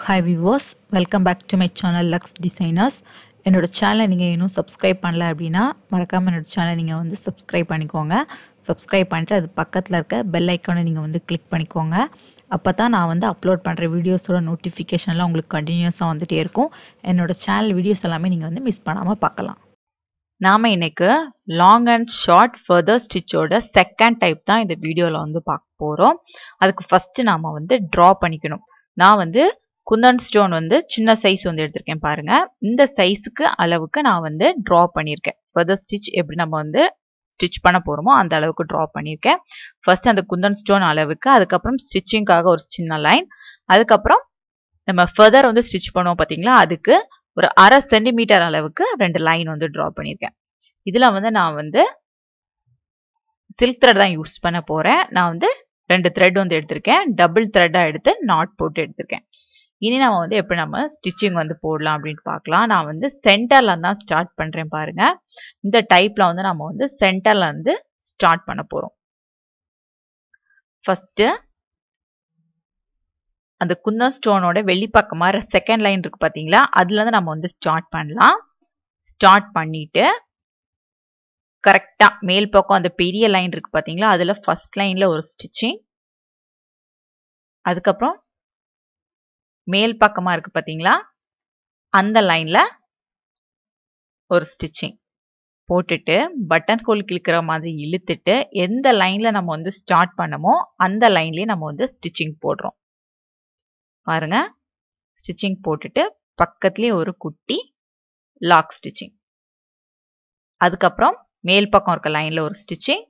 hi விவோஸ் welcome back to my channel Lux designers என்னோட சேனலை நீங்கள் இன்னும் சப்ஸ்கிரைப் பண்ணல அப்படின்னா மறக்காமல் என்னோட சேனலை நீங்கள் வந்து சப்ஸ்கிரைப் பண்ணிக்கோங்க சப்ஸ்கிரைப் பண்ணிட்டு அது பக்கத்தில் இருக்க பெல் ஐக்கானை நீங்கள் வந்து கிளிக் பண்ணிக்கோங்க அப்போ தான் நான் வந்து அப்லோட் பண்ணுற வீடியோஸோட நோட்டிஃபிகேஷன்லாம் உங்களுக்கு கண்டினியூஸாக வந்துகிட்டே இருக்கும் என்னோட சேனல் வீடியோஸ் எல்லாமே நீங்கள் வந்து மிஸ் பண்ணாமல் பார்க்கலாம் நாம் இன்னைக்கு லாங் அண்ட் ஷார்ட் ஃபர்தர் ஸ்டிச்சோட செகண்ட் டைப் தான் இந்த வீடியோவில் வந்து பார்க்க போகிறோம் அதுக்கு ஃபஸ்ட்டு நாம் வந்து ட்ரா பண்ணிக்கணும் நான் வந்து குந்தன் ஸ்டோன் வந்து சின்ன சைஸ் வந்து எடுத்திருக்கேன் பாருங்க இந்த சைஸுக்கு அளவுக்கு நான் வந்து ட்ரா பண்ணியிருக்கேன் ஃபர்தர் ஸ்டிச் எப்படி நம்ம வந்து ஸ்டிச் பண்ண போகிறோமோ அந்த அளவுக்கு ட்ரா பண்ணியிருக்கேன் ஃபர்ஸ்ட் அந்த குந்தன் ஸ்டோன் அளவுக்கு அதுக்கப்புறம் ஸ்டிச்சிங்காக ஒரு சின்ன லைன் அதுக்கப்புறம் நம்ம ஃபர்தர் வந்து ஸ்டிச் பண்ணுவோம் பார்த்தீங்களா அதுக்கு ஒரு அரை சென்டிமீட்டர் அளவுக்கு ரெண்டு லைன் வந்து ட்ரா பண்ணியிருக்கேன் இதில் வந்து நான் வந்து சில்க் த்ரெட் தான் யூஸ் பண்ண போகிறேன் நான் வந்து ரெண்டு த்ரெட் வந்து எடுத்திருக்கேன் டபுள் த்ரெட்டாக எடுத்து நாட் போட்டு எடுத்திருக்கேன் இனி நம்ம வந்து எப்படி நம்ம ஸ்டிச்சிங் வந்து போடலாம் அப்படின்னு பார்க்கலாம் நான் வந்து சென்டரில் தான் ஸ்டார்ட் பண்ணுறேன் பாருங்க இந்த டைப்பில் வந்து நம்ம வந்து சென்டரில் வந்து ஸ்டார்ட் பண்ண போகிறோம் ஃபஸ்ட்டு அந்த குந்தன் ஸ்டோனோட வெளிப்பக்கமாக செகண்ட் லைன் இருக்கு பார்த்தீங்களா அதுலேருந்து நம்ம வந்து ஸ்டார்ட் பண்ணலாம் ஸ்டார்ட் பண்ணிட்டு கரெக்டாக மேல் பக்கம் அந்த பெரிய லைன் இருக்கு பார்த்தீங்களா அதில் ஃபர்ஸ்ட் லைனில் ஒரு ஸ்டிச்சிங் அதுக்கப்புறம் மேல் பக்கமாக இருக்கு பார்த்தீங்களா அந்த லைனில் ஒரு ஸ்டிச்சிங் போட்டுட்டு பட்டன் ஹோல் கிளிக்கிற மாதிரி இழுத்துட்டு எந்த லைனில் நம்ம வந்து ஸ்டார்ட் பண்ணமோ அந்த லைன்லேயே நம்ம வந்து ஸ்டிச்சிங் போடுறோம் பாருங்க ஸ்டிச்சிங் போட்டுட்டு பக்கத்துலேயே ஒரு குட்டி லாக் ஸ்டிச்சிங் அதுக்கப்புறம் மேல் பக்கம் இருக்க லைனில் ஒரு ஸ்டிச்சிங்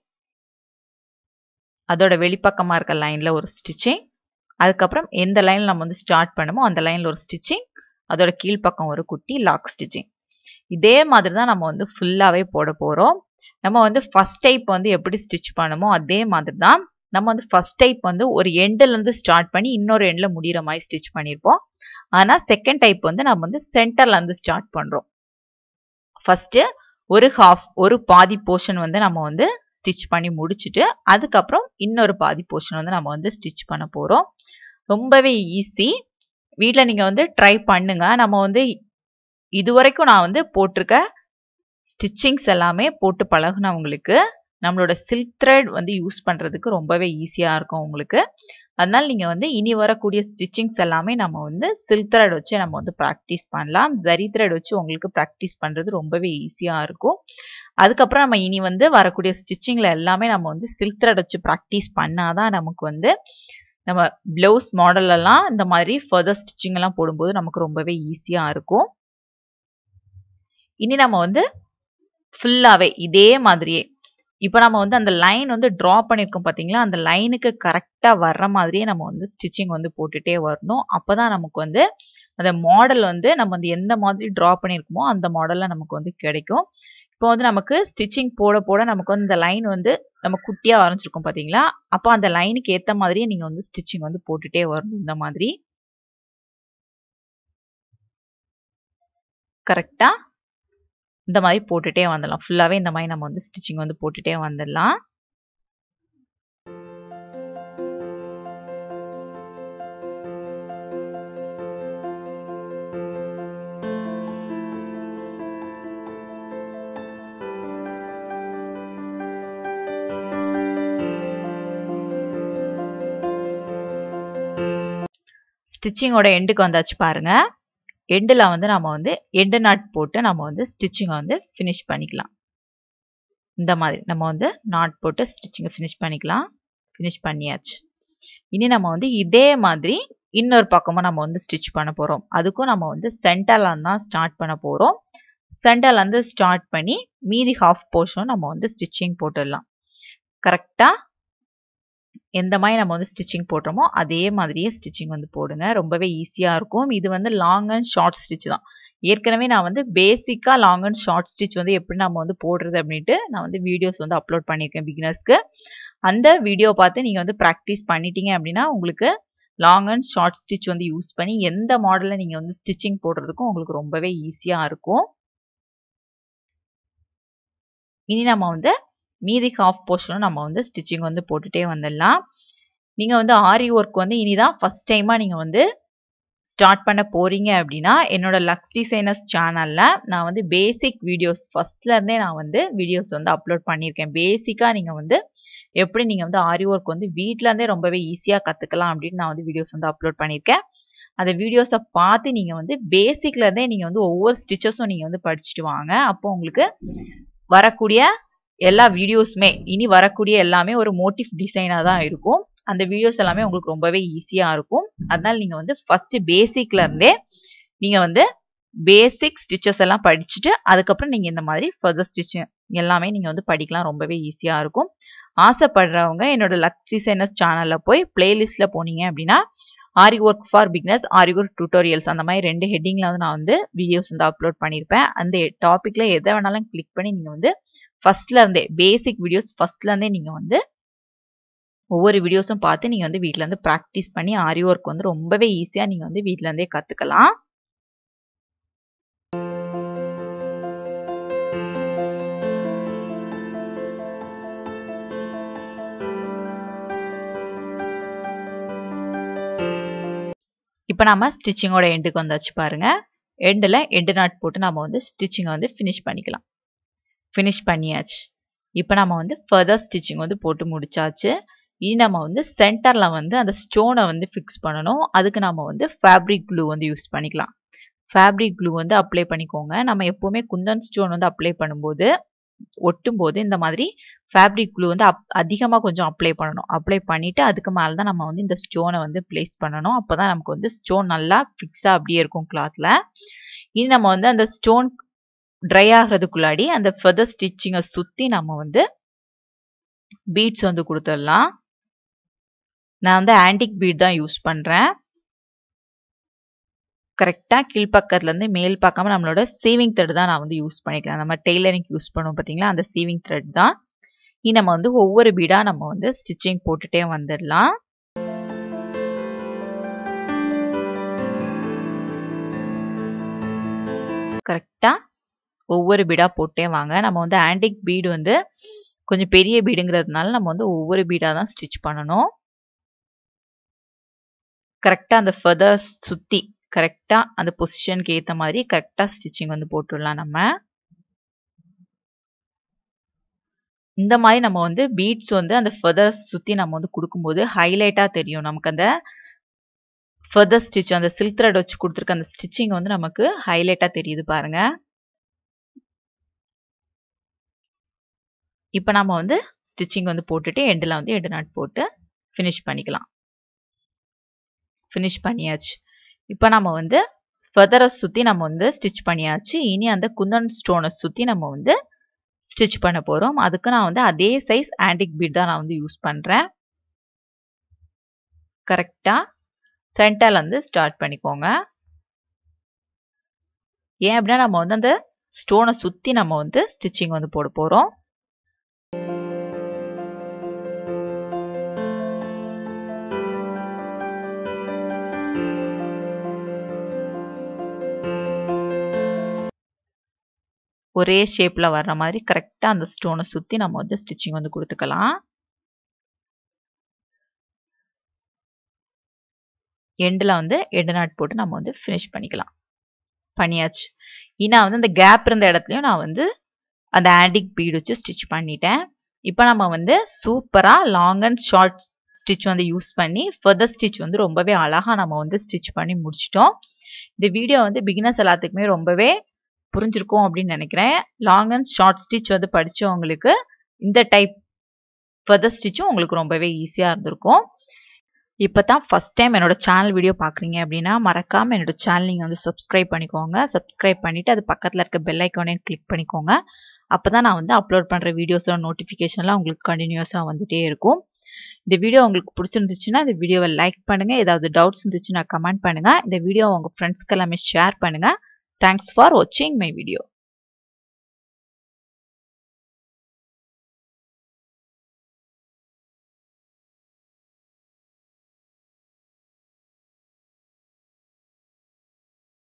அதோட வெளிப்பக்கமாக இருக்க லைனில் ஒரு ஸ்டிச்சிங் அதுக்கப்புறம் எந்த லைனில் நம்ம வந்து ஸ்டார்ட் பண்ணுமோ அந்த லைனில் ஒரு ஸ்டிச்சிங் அதோட கீழ்ப்பக்கம் ஒரு குட்டி லாக் ஸ்டிச்சிங் இதே மாதிரி தான் நம்ம வந்து ஃபுல்லாகவே போட போகிறோம் நம்ம வந்து ஃபஸ்ட் டைப் வந்து எப்படி ஸ்டிச் பண்ணுமோ அதே மாதிரி தான் நம்ம வந்து ஃபஸ்ட் டைப் வந்து ஒரு எண்டுலேருந்து ஸ்டார்ட் பண்ணி இன்னொரு எண்டில் முடிகிற மாதிரி ஸ்டிச் பண்ணியிருப்போம் ஆனால் செகண்ட் டைப் வந்து நம்ம வந்து சென்டர்லேருந்து ஸ்டார்ட் பண்ணுறோம் ஃபஸ்ட்டு ஒரு ஹாஃப் ஒரு பாதி போர்ஷன் வந்து நம்ம வந்து ஸ்டிச் பண்ணி முடிச்சுட்டு அதுக்கப்புறம் இன்னொரு பாதி போர்ஷன் வந்து நம்ம வந்து ஸ்டிச் பண்ண போகிறோம் ரொம்பவே ஈஸி வீட்டில் நீங்கள் வந்து ட்ரை பண்ணுங்க நம்ம வந்து இது வரைக்கும் நான் வந்து போட்டிருக்க ஸ்டிச்சிங்ஸ் எல்லாமே போட்டு பழகுனவங்களுக்கு நம்மளோட சில்க் த்ரெட் வந்து யூஸ் பண்ணுறதுக்கு ரொம்பவே ஈஸியாக இருக்கும் உங்களுக்கு அதனால் நீங்கள் வந்து இனி வரக்கூடிய ஸ்டிச்சிங்ஸ் எல்லாமே நம்ம வந்து சில்க் த்ரெட் வச்சு நம்ம வந்து ப்ராக்டிஸ் பண்ணலாம் ஜரி த்ரெட் வச்சு உங்களுக்கு ப்ராக்டிஸ் பண்ணுறது ரொம்பவே ஈஸியாக இருக்கும் அதுக்கப்புறம் நம்ம இனி வந்து வரக்கூடிய ஸ்டிச்சிங்கில் எல்லாமே நம்ம வந்து சில்க் த்ரெட் வச்சு ப்ராக்டிஸ் பண்ணாதான் நமக்கு வந்து நம்ம ப்ளவுஸ் மாடலெல்லாம் இந்த மாதிரி ஃபர்தர் ஸ்டிச்சிங் எல்லாம் போடும்போது நமக்கு ரொம்பவே ஈஸியாக இருக்கும் இனி நம்ம வந்து ஃபுல்லாகவே இதே மாதிரியே இப்போ நம்ம வந்து அந்த லைன் வந்து ட்ரா பண்ணியிருக்கோம் பார்த்தீங்களா அந்த லைனுக்கு கரெக்டாக வர்ற மாதிரியே நம்ம வந்து ஸ்டிச்சிங் வந்து போட்டுகிட்டே வரணும் அப்போ தான் நமக்கு வந்து அந்த மாடல் வந்து நம்ம வந்து எந்த மாதிரி ட்ரா பண்ணியிருக்கோமோ அந்த மாடலில் நமக்கு வந்து கிடைக்கும் இப்போ வந்து நமக்கு ஸ்டிச்சிங் போட போட நமக்கு வந்து இந்த லைன் வந்து நம்ம குட்டியாக வரைஞ்சிருக்கோம் பார்த்தீங்களா அப்போ அந்த லைனுக்கு ஏற்ற மாதிரியே நீங்கள் வந்து ஸ்டிச்சிங் வந்து போட்டுகிட்டே வரணும் இந்த மாதிரி கரெக்டாக இந்த மாதிரி போட்டுகிட்டே வந்துடலாம் ஃபுல்லாகவே இந்த மாதிரி நம்ம வந்து ஸ்டிச்சிங் வந்து போட்டுகிட்டே வந்துடலாம் ஸ்டிச்சிங்கோட எண்டுக்கு வந்தாச்சு பாருங்க எண்டில் வந்து நம்ம வந்து எண்டு நாட் போட்டு நம்ம வந்து ஸ்டிச்சிங்கை வந்து ஃபினிஷ் பண்ணிக்கலாம் இந்த மாதிரி நம்ம வந்து நாட் போட்டு ஸ்டிச்சிங்கை ஃபினிஷ் பண்ணிக்கலாம் ஃபினிஷ் பண்ணியாச்சு இனி நம்ம வந்து இதே மாதிரி இன்னொரு பக்கமும் நம்ம வந்து ஸ்டிச் பண்ண போகிறோம் அதுக்கும் நம்ம வந்து சென்டரில் தான் ஸ்டார்ட் பண்ண போகிறோம் சென்டர்லேருந்து ஸ்டார்ட் பண்ணி மீதி ஹாஃப் போர்ஷன் நம்ம வந்து ஸ்டிச்சிங் போட்டுடலாம் கரெக்டாக எந்த மாதிரி நம்ம வந்து ஸ்டிச்சிங் போட்டோமோ அதே மாதிரியே ஸ்டிச்சிங் வந்து போடுங்க ரொம்பவே ஈஸியாக இருக்கும் இது வந்து லாங் அண்ட் ஷார்ட் ஸ்டிச் தான் ஏற்கனவே நான் வந்து பேசிக்காக லாங் அண்ட் ஷார்ட் ஸ்டிச் வந்து எப்படி நம்ம வந்து போடுறது அப்படின்ட்டு நான் வந்து வீடியோஸ் வந்து அப்லோட் பண்ணியிருக்கேன் பிகினர்ஸ்க்கு அந்த வீடியோ பார்த்து நீங்கள் வந்து ப்ராக்டிஸ் பண்ணிட்டீங்க அப்படின்னா உங்களுக்கு லாங் அண்ட் ஷார்ட் ஸ்டிச் வந்து யூஸ் பண்ணி எந்த மாடலில் நீங்கள் வந்து ஸ்டிச்சிங் போடுறதுக்கும் உங்களுக்கு ரொம்பவே ஈஸியாக இருக்கும் இனி நம்ம வந்து மீதி ஹாஃப் போர்ஷனும் நம்ம வந்து ஸ்டிச்சிங் வந்து போட்டுகிட்டே வந்துடலாம் நீங்கள் வந்து ஆரி ஒர்க் வந்து இனிதான் ஃபஸ்ட் டைமாக நீங்கள் வந்து ஸ்டார்ட் பண்ண போறீங்க அப்படின்னா என்னோட லக்ஸ் டிசைனர்ஸ் சேனல்ல நான் வந்து பேசிக் வீடியோஸ் ஃபர்ஸ்ட்ல இருந்தே நான் வந்து வீடியோஸ் வந்து அப்லோட் பண்ணியிருக்கேன் பேசிக்கா நீங்க வந்து எப்படி நீங்க வந்து ஆரி ஒர்க் வந்து வீட்ல இருந்தே ரொம்பவே ஈஸியா கத்துக்கலாம் அப்படின்னு நான் வந்து வீடியோஸ் வந்து அப்லோட் பண்ணியிருக்கேன் அந்த வீடியோஸை பார்த்து நீங்க வந்து பேசிக்ல இருந்தே நீங்க வந்து ஒவ்வொரு ஸ்டிச்சஸும் நீங்க வந்து படிச்சுட்டு வாங்க அப்போ உங்களுக்கு வரக்கூடிய எல்லா வீடியோஸுமே இனி வரக்கூடிய எல்லாமே ஒரு மோட்டிவ் டிசைனாக தான் இருக்கும் அந்த வீடியோஸ் எல்லாமே உங்களுக்கு ரொம்பவே ஈஸியாக இருக்கும் அதனால நீங்கள் வந்து ஃபர்ஸ்ட் பேசிக்ல இருந்தே நீங்கள் வந்து பேசிக் ஸ்டிச்சஸ் எல்லாம் படிச்சுட்டு அதுக்கப்புறம் நீங்கள் இந்த மாதிரி ஃபர்தர் ஸ்டிச்சிங் எல்லாமே நீங்கள் வந்து படிக்கலாம் ரொம்பவே ஈஸியாக இருக்கும் ஆசைப்படுறவங்க என்னோட லக்ஸ் டிசைனர்ஸ் சேனலில் போய் பிளேலிஸ்ட்டில் போனீங்க அப்படின்னா aari work for beginners aari work tutorials அந்த மாதிரி ரெண்டு ஹெட்டிங்கில் வந்து நான் வந்து வீடியோஸ் வந்து அப்லோட் பண்ணியிருப்பேன் அந்த டாப்பிக்கில் எதை வேணாலும் கிளிக் பண்ணி நீங்கள் வந்து ஃபர்ஸ்ட்ல இருந்தே பேசிக் வீடியோஸ் ஃபர்ஸ்ட்ல இருந்தே நீங்கள் வந்து ஒவ்வொரு வீடியோஸும் பார்த்து நீங்கள் வந்து வீட்டில் இருந்து ப்ராக்டிஸ் பண்ணி ஆரி ஒர்க் வந்து ரொம்பவே ஈஸியாக நீங்கள் வந்து வீட்டில் இருந்தே கற்றுக்கலாம் இப்போ நம்ம ஸ்டிச்சிங்கோட எண்டுக்கு வந்தாச்சு பாருங்க எண்டில் எண்டு நாட் போட்டு நம்ம வந்து ஸ்டிச்சிங்கை வந்து ஃபினிஷ் பண்ணிக்கலாம் ஃபினிஷ் பண்ணியாச்சு இப்போ நம்ம வந்து ஃபர்தர் ஸ்டிச்சிங் வந்து போட்டு முடிச்சாச்சு இனி நம்ம வந்து சென்டரில் வந்து அந்த ஸ்டோனை வந்து ஃபிக்ஸ் பண்ணணும் அதுக்கு நம்ம வந்து ஃபேப்ரிக் க்ளூ வந்து யூஸ் பண்ணிக்கலாம் ஃபேப்ரிக் க்ளூ வந்து அப்ளை பண்ணிக்கோங்க நம்ம எப்போவுமே குந்தன் ஸ்டோன் வந்து அப்ளை பண்ணும்போது ஒட்டும் போது இந்த மாதிரி ஃபேப்ரிக் க்ளூ வந்து அப் அதிகமாக கொஞ்சம் அப்ளை பண்ணணும் அப்ளை பண்ணிவிட்டு அதுக்கு மேலே தான் நம்ம வந்து இந்த ஸ்டோனை வந்து பிளேஸ் பண்ணணும் அப்போ தான் நமக்கு வந்து ஸ்டோன் நல்லா ஃபிக்ஸாக அப்படியே இருக்கும் கிளாத்தில் இனி நம்ம வந்து அந்த ஸ்டோன் ட்ரை ஆகிறதுக்குள்ளாடி அந்த ஃபெதர் ஸ்டிச்சிங்கை சுற்றி நம்ம வந்து பீட்ஸ் வந்து கொடுத்துடலாம் நான் வந்து ஆன்டிக் பீட் தான் யூஸ் பண்ணுறேன் கரெக்டாக கீழ்ப்பக்கத்துலேருந்து மேல் பார்க்காம நம்மளோட சீவிங் த்ரெட் தான் நான் வந்து யூஸ் பண்ணிக்கிறேன் நம்ம டெய்லரிங் யூஸ் பண்ணுவோம் பார்த்தீங்களா அந்த சீவிங் த்ரெட் தான் இனி நம்ம வந்து ஒவ்வொரு பீடாக நம்ம வந்து ஸ்டிச்சிங் போட்டுட்டே வந்துடலாம் கரெக்டாக ஒவ்வொரு பீடாக போட்டே வாங்க நம்ம வந்து ஆன்டிக் பீடு வந்து கொஞ்சம் பெரிய பீடுங்கிறதுனால நம்ம வந்து ஒவ்வொரு பீடாக தான் ஸ்டிச் பண்ணணும் கரெக்டாக அந்த ஃபெதர்ஸ் சுற்றி கரெக்டாக அந்த பொசிஷனுக்கு ஏற்ற மாதிரி கரெக்டாக ஸ்டிச்சிங் வந்து போட்டுடலாம் நம்ம இந்த மாதிரி நம்ம வந்து பீட்ஸ் வந்து அந்த ஃபெதர்ஸ் சுற்றி நம்ம வந்து கொடுக்கும்போது ஹைலைட்டாக தெரியும் நமக்கு அந்த ஃபெதர் ஸ்டிச் அந்த சில்க் த்ரெட் வச்சு கொடுத்துருக்க அந்த ஸ்டிச்சிங் வந்து நமக்கு ஹைலைட்டாக தெரியுது பாருங்க இப்போ நம்ம வந்து ஸ்டிச்சிங் வந்து போட்டுட்டு எண்டில் வந்து எண்டு நாட் போட்டு ஃபினிஷ் பண்ணிக்கலாம் ஃபினிஷ் பண்ணியாச்சு இப்போ நம்ம வந்து ஃபெதரை சுற்றி நம்ம வந்து ஸ்டிச் பண்ணியாச்சு இனி அந்த குந்தன் ஸ்டோனை சுற்றி நம்ம வந்து ஸ்டிச் பண்ண போகிறோம் அதுக்கு நான் வந்து அதே சைஸ் ஆன்டிக் பீட் தான் நான் வந்து யூஸ் பண்ணுறேன் கரெக்டாக சென்டரில் வந்து ஸ்டார்ட் பண்ணிக்கோங்க ஏன் அப்படின்னா நம்ம வந்து அந்த ஸ்டோனை சுற்றி நம்ம வந்து ஸ்டிச்சிங் வந்து போட போகிறோம் ஒரே ஷேப்பில் வர்ற மாதிரி கரெக்டாக அந்த ஸ்டோனை சுற்றி நம்ம வந்து ஸ்டிச்சிங் வந்து கொடுத்துக்கலாம் எண்டில் வந்து எண்டு நாட் போட்டு நம்ம வந்து ஃபினிஷ் பண்ணிக்கலாம் பண்ணியாச்சு இனா வந்து இந்த கேப் இருந்த இடத்துலையும் நான் வந்து அந்த ஆண்டிக் பீடு வச்சு ஸ்டிச் பண்ணிட்டேன் இப்போ நம்ம வந்து சூப்பராக லாங் அண்ட் ஷார்ட் ஸ்டிச் வந்து யூஸ் பண்ணி ஃபர்தர் ஸ்டிச் வந்து ரொம்பவே அழகாக நம்ம வந்து ஸ்டிச் பண்ணி முடிச்சிட்டோம் இந்த வீடியோ வந்து பிகினர்ஸ் எல்லாத்துக்குமே ரொம்பவே புரிஞ்சிருக்கும் அப்படின்னு நினைக்கிறேன் லாங் அண்ட் ஷார்ட் ஸ்டிச் வந்து படித்தவங்களுக்கு இந்த டைப் ஃபர்தர் ஸ்டிச்சும் உங்களுக்கு ரொம்பவே ஈஸியாக இருந்திருக்கும் இப்போ தான் ஃபஸ்ட் டைம் என்னோட சேனல் வீடியோ பார்க்குறீங்க அப்படின்னா மறக்காமல் என்னோட சேனல் நீங்கள் வந்து சப்ஸ்கிரைப் பண்ணிக்கோங்க சப்ஸ்கிரைப் பண்ணிவிட்டு அது பக்கத்தில் இருக்க பெல் ஐக்கானையும் கிளிக் பண்ணிக்கோங்க அப்போ தான் நான் வந்து அப்லோட் பண்ணுற வீடியோஸோட நோட்டிஃபிகேஷன்லாம் உங்களுக்கு கண்டினியூஸாக வந்துகிட்டே இருக்கும் இந்த வீடியோ உங்களுக்கு பிடிச்சிருந்துச்சுன்னா இந்த வீடியோவை லைக் பண்ணுங்கள் ஏதாவது டவுட்ஸ் இருந்துச்சுன்னா கமெண்ட் பண்ணுங்கள் இந்த வீடியோ உங்கள் ஃப்ரெண்ட்ஸ்க்கு எல்லாமே ஷேர் பண்ணுங்கள் தேங்க்ஸ் ஃபார் வாட்சிங் மை வீடியோ